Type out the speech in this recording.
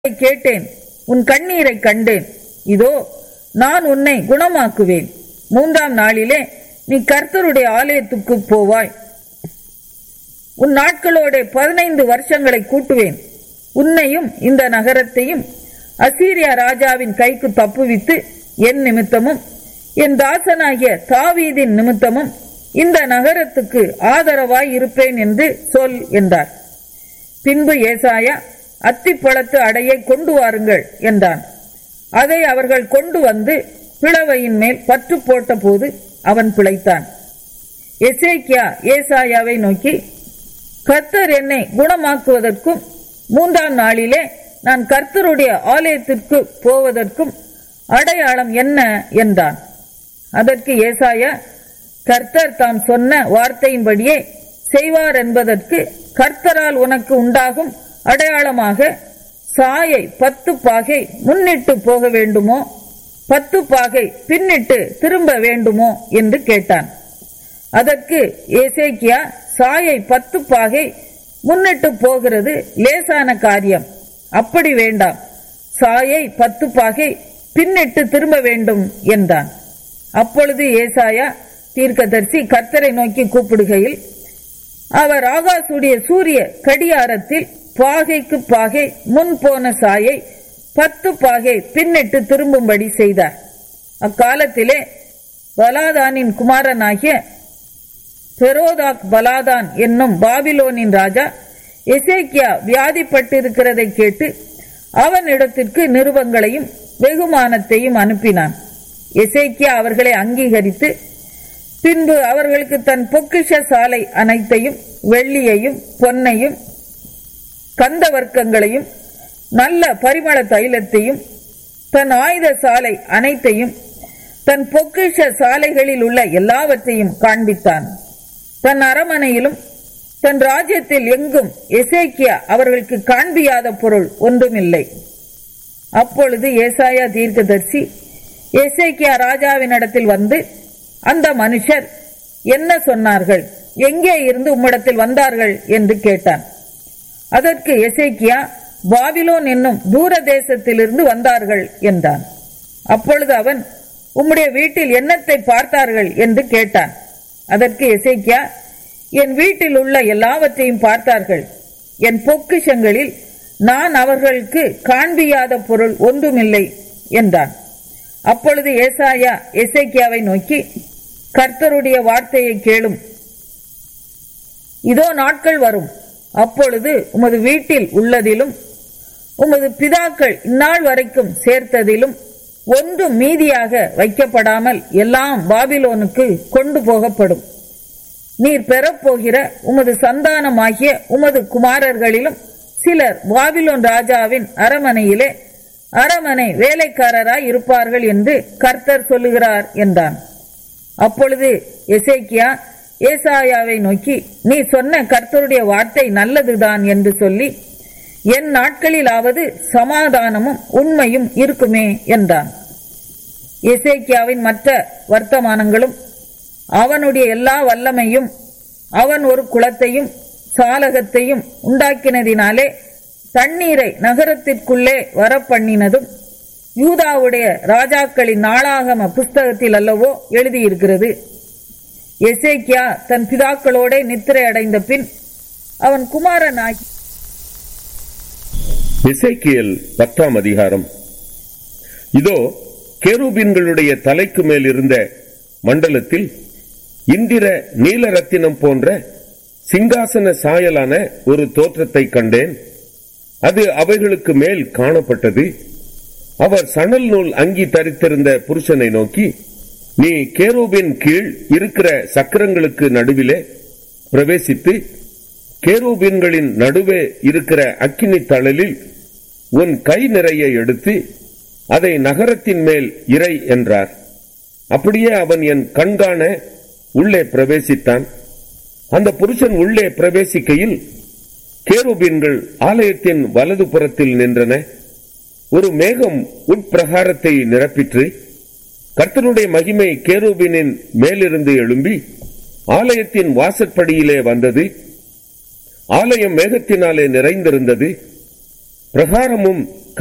கேட்டேன் உன் கண்ணீரை கண்டேன் இதோ நான் உன்னை குணமாக்குவேன் மூன்றாம் நாளிலே நீ கர்த்தருடைய ஆலயத்துக்கு போவாய் உன் நாட்களோட பதினைந்து வருஷங்களை கூட்டுவேன் உன்னையும் இந்த நகரத்தையும் அசீரியா ராஜாவின் கைக்கு தப்புவித்து என் நிமித்தமும் என் தாசனாகிய தாவீதின் நிமித்தமும் இந்த நகரத்துக்கு ஆதரவாய் இருப்பேன் என்று சொல் என்றார் பின்பு ஏசாயா அத்திப்பழத்து அடையை கொண்டு வாருங்கள் என்றான் அதை அவர்கள் கொண்டு வந்து பிளவையின் மேல் பற்று போட்ட போது அவன் பிழைத்தான் எசேக்கியா ஏசாயாவை நோக்கி கர்த்தர் என்னை குணமாக்குவதற்கும் மூன்றாம் நாளிலே நான் கர்த்தருடைய ஆலயத்திற்கு போவதற்கும் அடையாளம் என்ன என்றான் அதற்கு ஏசாயா கர்த்தர் தாம் சொன்ன வார்த்தையின்படியே செய்வார் என்பதற்கு கர்த்தரால் உனக்கு உண்டாகும் அடையாளமாக சாயை பத்து பாகை முன்னிட்டு போக வேண்டுமோ பத்து பாகை பின்னிட்டு திரும்ப வேண்டுமோ என்று கேட்டான் அதற்கு ஏசேக்கியா சாயை பத்து பாகை முன்னிட்டு போகிறது லேசான காரியம் அப்படி வேண்டாம் சாயை பத்து பாகை பின்னிட்டு திரும்ப வேண்டும் என்றான் அப்பொழுது ஏசாயா தீர்க்கதரிசி கர்த்தரை நோக்கி கூப்பிடுகையில் அவர் ஆகாசுடைய சூரிய கடியாரத்தில் பாகைக்கு பாகை முன் போன சாயை பத்து பாகை பின்னிட்டு திரும்பும்படி செய்தார் அக்காலத்திலே பலாதானின் குமாரனாகிய பெரோதாக் பலாதான் என்னும் பாபிலோனின் ராஜா எசேக்கியா வியாதிப்பட்டிருக்கிறதை கேட்டு அவனிடத்திற்கு நிருபங்களையும் வெகுமானத்தையும் அனுப்பினான் எசேக்கியா அவர்களை அங்கீகரித்து பின்பு அவர்களுக்கு தன் பொக்கிஷ சாலை அனைத்தையும் வெள்ளியையும் பொன்னையும் கந்த வர்க்கங்களையும் நல்ல பரிமள தைலத்தையும் தன் ஆயுத சாலை அனைத்தையும் தன் பொக்கிஷ சாலைகளில் உள்ள எல்லாவற்றையும் காண்பித்தான் தன் அரமனையிலும் தன் ராஜ்யத்தில் எங்கும் எசேக்கியா அவர்களுக்கு காண்பியாத பொருள் ஒன்றுமில்லை அப்பொழுது ஏசாயா தீர்க்கதர்சி எசேக்கியா ராஜாவினிடத்தில் வந்து அந்த மனுஷர் என்ன சொன்னார்கள் எங்கே இருந்து உம்மிடத்தில் வந்தார்கள் என்று கேட்டான் அதற்கு எசேக்கியா பாபிலோன் என்னும் தூர தேசத்திலிருந்து வந்தார்கள் என்றான் அப்பொழுது அவன் உம்முடைய வீட்டில் என்னத்தை பார்த்தார்கள் என்று கேட்டான் அதற்கு எசேக்கியா என் வீட்டில் உள்ள எல்லாவற்றையும் பார்த்தார்கள் என் பொக்கிஷங்களில் நான் அவர்களுக்கு காண்பியாத பொருள் ஒன்றுமில்லை என்றான் அப்பொழுது ஏசாயா எசேக்கியாவை நோக்கி கர்த்தருடைய வார்த்தையை கேளும் இதோ நாட்கள் வரும் அப்பொழுது உமது வீட்டில் உள்ளதிலும் உமது பிதாக்கள் இந்நாள் வரைக்கும் சேர்த்ததிலும் ஒன்று மீதியாக வைக்கப்படாமல் எல்லாம் பாபிலோனுக்கு கொண்டு போகப்படும் நீர் பெறப்போகிற உமது சந்தானமாகிய உமது குமாரர்களிலும் சிலர் பாபிலோன் ராஜாவின் அரமனையிலே அரமனை வேலைக்காரராய் இருப்பார்கள் என்று கர்த்தர் சொல்லுகிறார் என்றான் அப்பொழுது எசேக்கியா ஏசாயாவை நோக்கி நீ சொன்ன கர்த்தருடைய வார்த்தை நல்லதுதான் என்று சொல்லி என் நாட்களிலாவது சமாதானமும் உண்மையும் இருக்குமே என்றான் எசேக்கியாவின் மற்ற வர்த்தமானங்களும் அவனுடைய எல்லா வல்லமையும் அவன் ஒரு குளத்தையும் சாலகத்தையும் உண்டாக்கினதினாலே தண்ணீரை நகரத்திற்குள்ளே வரப்பண்ணினதும் யூதாவுடைய ராஜாக்களின் நாளாகம புஸ்தகத்தில் அல்லவோ எழுதியிருக்கிறது எசேக்கியா தன் பிதாக்களோட நித்திரை அடைந்த பின் அவன் குமாரனாகி எசேக்கியல் பத்தாம் அதிகாரம் இதோ கேரூபின்களுடைய தலைக்கு மேல் இருந்த மண்டலத்தில் இந்திர நீலரத்தினம் போன்ற சிங்காசன சாயலான ஒரு தோற்றத்தை கண்டேன் அது அவைகளுக்கு மேல் காணப்பட்டது அவர் சணல் நூல் அங்கி தரித்திருந்த புருஷனை நோக்கி நீ கேரோபின் கீழ் இருக்கிற சக்கரங்களுக்கு நடுவிலே பிரவேசித்து கேரோபின்களின் நடுவே இருக்கிற அக்கினி தழலில் உன் கை நிறைய எடுத்து அதை நகரத்தின் மேல் இறை என்றார் அப்படியே அவன் என் கண்காண உள்ளே பிரவேசித்தான் அந்த புருஷன் உள்ளே பிரவேசிக்கையில் கேருபீன்கள் ஆலயத்தின் வலது புறத்தில் நின்றன ஒரு மேகம் உட்பிரகாரத்தை நிரப்பிற்று கர்த்தனுடைய மகிமை கேரூபினின் மேலிருந்து எழும்பி ஆலயத்தின் வாசற்படியிலே வந்தது ஆலயம் மேகத்தினாலே நிறைந்திருந்தது பிரகாரமும்